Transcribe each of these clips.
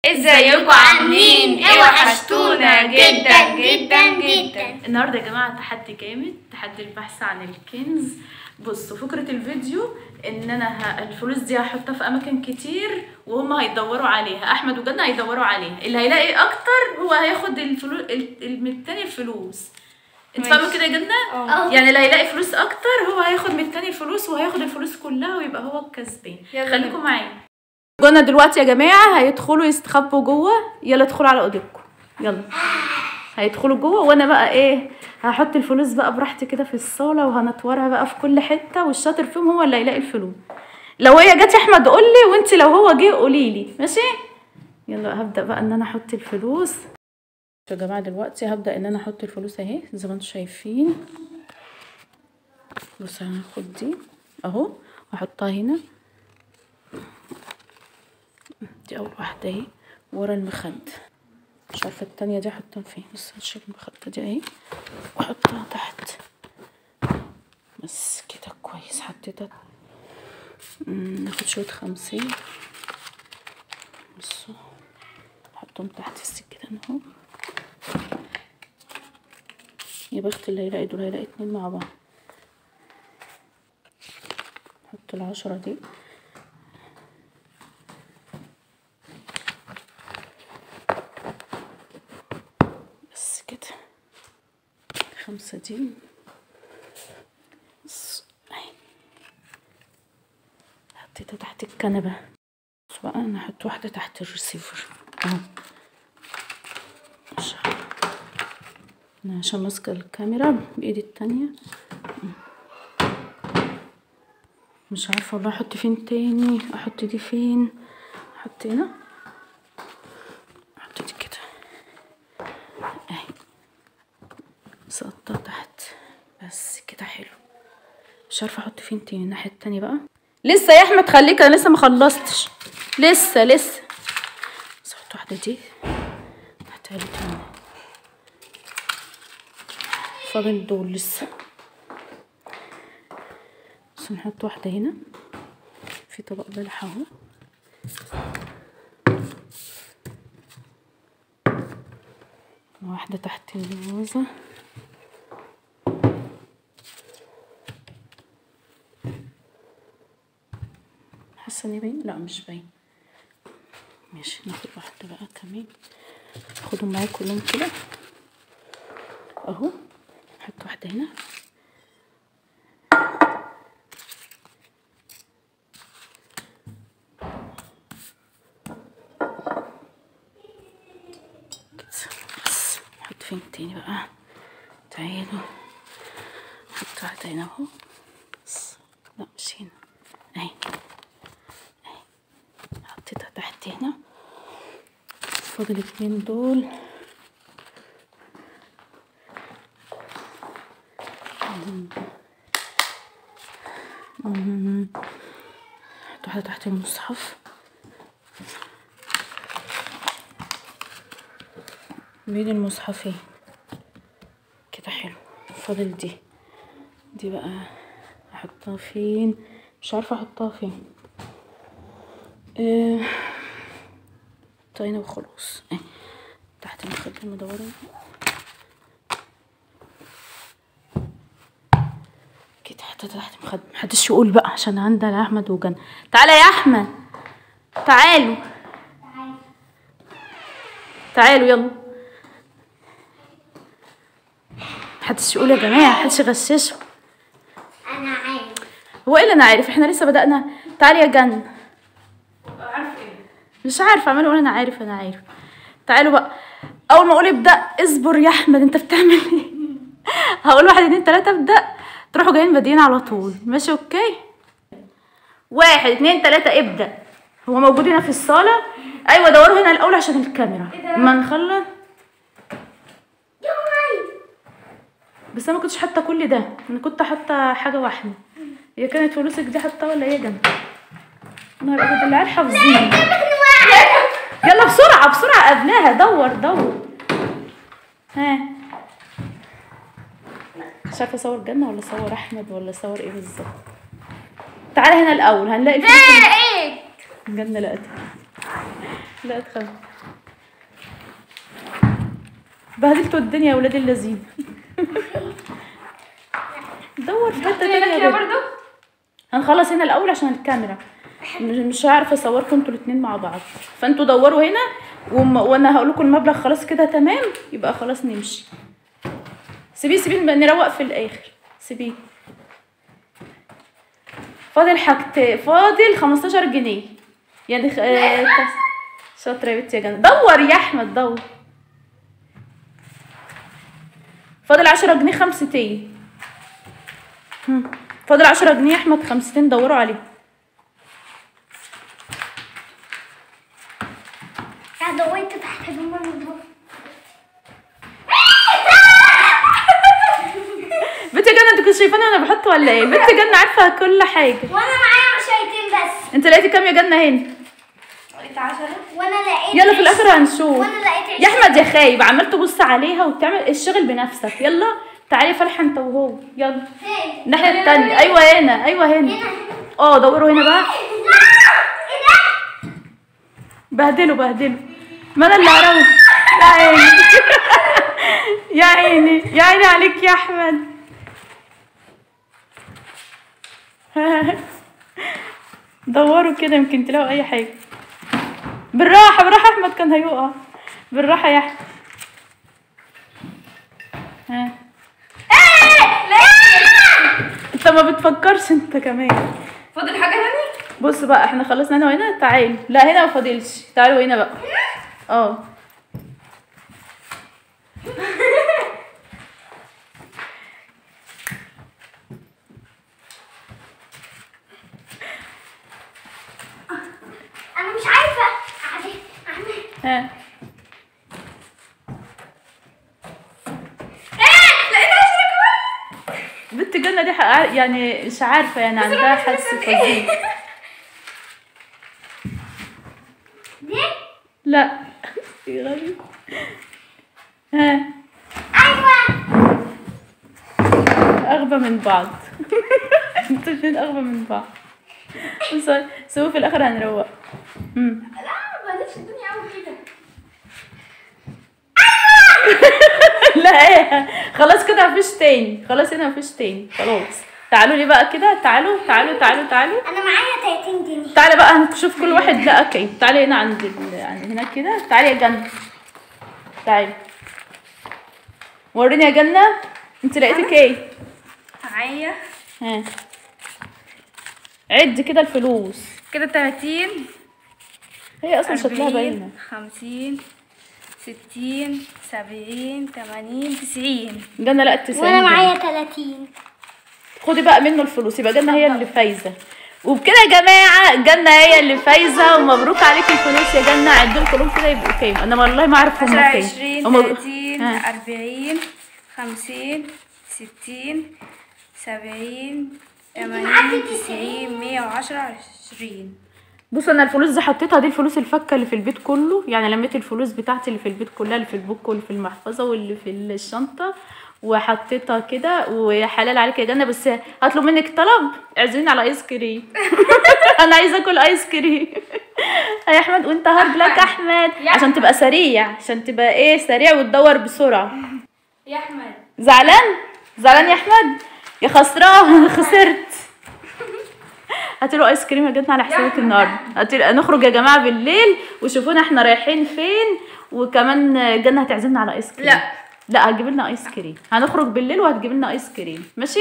ازيكم عاملين ايه وحشتونا جدا جدا جدا النهارده يا جماعه تحدي جامد تحدي البحث عن الكنز بصوا فكره الفيديو ان انا ه... الفلوس دي هحطها في اماكن كتير وهم هيدوروا عليها احمد وجنة هيدوروا عليها اللي هيلاقي اكتر هو هياخد الفلوس من التاني الفلوس انت ماشي. فاهمه كده يا جنة اه. يعني اللي هيلاقي فلوس اكتر هو هياخد من التاني الفلوس وهياخد الفلوس كلها ويبقى هو الكسبان يلا خليكم نبدأ. معايا جونا دلوقتي يا جماعه هيدخلوا يستخبوا جوه يلا ادخلوا على اوضتكم يلا هيدخلوا جوه وانا بقى ايه هحط الفلوس بقى براحتي كده في الصاله وهنطورها بقى في كل حته والشاطر فيهم هو اللي هيلاقي الفلوس لو هي جت يا احمد قول لي وانت لو هو جه قولي لي ماشي يلا هبدا بقى ان انا احط الفلوس يا جماعه دلوقتي هبدا ان انا احط الفلوس اهي زي ما انتم شايفين بص هناخد دي اهو واحطها هنا دي اول واحده اهي ورا المخد مش عارفه التانية دي احطها فين بس هشيل المخده دي اهي واحطها تحت بس كده كويس حطيتها مم، ناخد شويه خمسين بصوا احطهم تحت السكينه اهو يا بخت اللي هيلاقي دول هيلاقي اتنين مع بعض نحط العشرة دي بس كده خمسة دي بس اهي حطيتها تحت الكنبة بص بقى انا هحط واحدة تحت الريسيفر اهو عشان انا عشان ماسكة الكاميرا بايدي التانية مش عارفة والله احط فين تاني احط دي فين احط هنا احط دي كده اهي سقطها تحت بس كده حلو مش عارفه احط فين تاني الناحيه التانية بقى لسه يا احمد خليك انا لسه ما خلصتش لسه لسه بس احط واحده دي تحت علي تاني فاضل دول لسه بس نحط واحده هنا في طبق بلح اهو واحدة تحت الفازة حاسة اني باين لا مش باين ماشي ناخد واحدة بقى كمان خدهم معايا كلهم كده اهو نحط واحدة هنا كده بس نحط فين تاني بقى تعالوا نحط واحدة هنا اهو بس لا مش هنا اهي اهي حطيتها تحت هنا فاضل اتنين دول أمم. نحط واحدة تحت المصحف بين المصحفين كده حلو فاضل دي دي بقى احطها فين مش عارفه احطها فين ايه احطها هنا وخلاص ايه تحت المخدة المدورة كده حطيتها تحت المخدة محدش يقول بقى عشان عندنا احمد وجنة تعالى يا احمد تعالوا تعالوا يلا محدش يقول يا جماعه محدش يغششه انا عارف هو ايه اللي انا عارف احنا لسه بدأنا تعالي يا جنة مش عارفه عمال اقول انا عارف انا عارف تعالوا بقى اول ما اقول ابدأ اصبر يا احمد انت بتعمل ايه هقول واحد اتنين تلاتة ابدأ تروحوا جايين بادئين على طول ماشي اوكي واحد اتنين تلاتة ابدأ هو موجود هنا في الصالة ايوه دوروا هنا الاول عشان الكاميرا ما نخلص بس انا ما كنتش حاطه كل ده انا كنت حاطه حاجه واحده هي كانت فلوسك دي حاطه ولا هي جنب نهار ابيض العيال حافظين يلا بسرعه بسرعه قبلها دور دور ها مش عارفه اصور جنة ولا اصور احمد ولا اصور ايه بالظبط تعالى هنا الاول هنلاقي الفلوس ايه جنة لقيتها لقيت خمسة بهدلتوا الدنيا يا ولاد اللذين دور في حته تانية كده يا بنت. برضو هنخلص هنا الاول عشان الكاميرا مش مش هعرف اصوركم انتوا الاتنين مع بعض فانتوا دوروا هنا وم... وانا هقول لكم المبلغ خلاص كده تمام يبقى خلاص نمشي سيبيه سيبيه نبقى نروق في الاخر سيبيه فاضل حاجت فاضل 15 جنيه يعني خ... آه... تس- شاطره يا بنتي يا جنة دور يا احمد دور فاضل 10 جنيه خمستين هم. فاضل 10 جنيه يا احمد خمستين دوروا عليه قاعدة وانت تحت هدوم المطبخ بنت جنة انت كنت شايفاني وانا بحط ولا ايه بنت جنة عارفة كل حاجة وانا معايا عشايتين بس انت لقيتي كام يا جنة هنا لقيت عشرة وانا لقيت يلا في الاخر هنشوف وانا لقيت يا احمد يا خايب عمال تبص عليها وبتعمل اشتغل بنفسك يلا تعالي يا فلحة انت وهو يلا فين؟ الناحية التانية ايوه هنا ايوه هنا هنا اه دوروا هنا بقى ايه ده؟ بهدلوا بهدلوا ما انا اللي هروح يا عيني يا عيني يا عيني عليك يا احمد دوروا كده يمكن تلاقوا اي حاجه بالراحه بالراحه احمد كان هيقع بالراحه يا احمد ها انت ما بتفكرش انت كمان فاضل حاجة تانية؟ بص بقى احنا خلصنا هنا وهنا تعالوا لا هنا ما فاضلش تعالوا هنا بقى اه انا مش عارفة اعمل اعمل ها ايه لقيت عشرة كمان بنت جنة دي حق- يعني مش عارفة يعني عندها حس فظيع دي لا يا غريب ها ايوه أغبى من بعض انتوا الاتنين أغبى من بعض بس سووا في الآخر هنروق مم. لا ما بدأتش الدنيا قوي كده لا ايه خلاص كده مفيش تاني خلاص هنا مفيش تاني خلاص تعالوا لي بقى كده تعالوا تعالوا تعالوا تعالوا انا معايا 30 جنيه تعالى بقى نشوف كل واحد لقى كام تعالي هنا عند ال... عند هنا كده تعالي يا جنة تعالي وريني يا جنة انت لقيتي ايه معايا ها عد كده الفلوس كده 30 هي اصلا شكلها 40 باينه 50 60 70 80 90 جنة لقت 90 وانا جنيه. معايا 30 خدي بقى منه الفلوس يبقى جنة هي اللي فايزة وبكده يا جماعة جنة هي اللي فايزة ومبروك عليكي الفلوس يا جنة عدهم كلهم كده يبقوا كام انا والله ما اعرف 10 هما كام 20 هما- 30 ها. 40 50 60 70 80 90 110 20 بص انا الفلوس دي حطيتها دي الفلوس الفكه اللي في البيت كله يعني لميت الفلوس بتاعتي اللي في البيت كلها اللي في البوك واللي في المحفظه واللي في الشنطه وحطيتها كده وحلال عليك يا جنه بس هطلب منك طلب اعزميني على ايس كريم انا عايزه اكل ايس كريم يا احمد وانت هارد لك احمد يا عشان تبقى سريع عشان تبقى ايه سريع وتدور بسرعه يا احمد زعلان زعلان يا احمد يا خسران خسرت هاتي له ايس كريم يا جدنا على حسابك النهارده هاتي نخرج يا جماعه بالليل وشوفونا احنا رايحين فين وكمان جنة هتعزمنا على ايس كريم لا. لا هتجيب لنا ايس كريم هنخرج بالليل وهتجيب لنا ايس كريم ماشي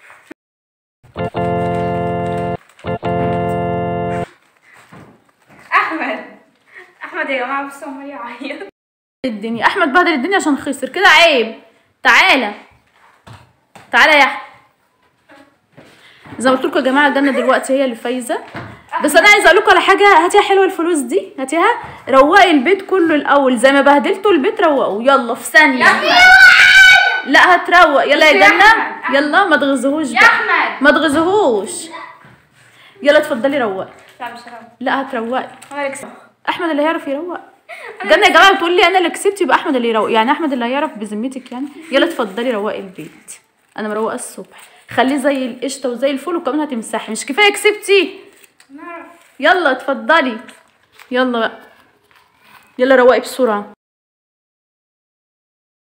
احمد احمد يا جماعه بصوا عمال يعيط الدنيا احمد بهدل الدنيا عشان خسر كده عيب تعالى تعالى يا احمد زي ما قلت لكم يا جماعه الجنه دلوقتي هي اللي فايزه بس انا عايزه اقول لكم على حاجه هاتيها حلوه الفلوس دي هاتيها روقي البيت كله الاول زي ما بهدلتوا البيت روقوا يلا في ثانيه لا هتروق يلا يا بص يا جنه أحمد. يلا ما تغزهوش يا بقى. احمد ما تغزهوش يلا اتفضلي روقي لا مش هروح لا هتروقي انا اللي كسبت احمد اللي هيعرف يروق جنة يا جماعه بتقول لي انا اللي كسبت يبقى احمد اللي يروق يعني احمد اللي هيعرف بذمتك يعني يلا اتفضلي روقي البيت انا مروقه الصبح خليه زي القشطه وزي الفل وكمان هتمسحي مش كفايه كسبتي نعرف يلا اتفضلي يلا بقى يلا روقي بسرعه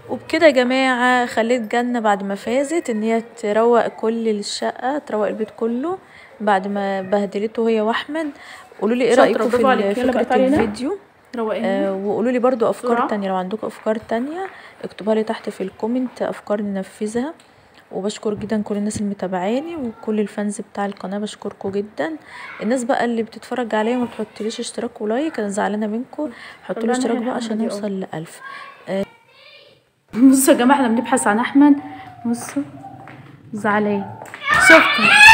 وبكده يا جماعة خليت جنة بعد ما فازت ان هي تروق كل الشقة تروق البيت كله بعد ما بهدلته هي واحمد قولوا لي ايه شاطرة، رأيكم في برافو عليك. ال- يلا بقى فكرة تعالي هنا. الفيديو روقيني آه وقولوا لي برضو افكار بسرعة. تانية لو عندكم افكار تانية اكتبوها لي تحت في الكومنت افكار ننفذها وبشكر جدا كل الناس اللي متابعاني وكل الفانز بتاع القناه بشكركم جدا الناس بقى اللي بتتفرج عليا وما بتحطليش اشتراك ولايك انا زعلانه منكم حطوا لي طلعنا اشتراك هنا بقى عشان الحمد لله. نوصل لألف بصوا يا جماعه احنا بنبحث عن احمد بصوا زعلان شفتوا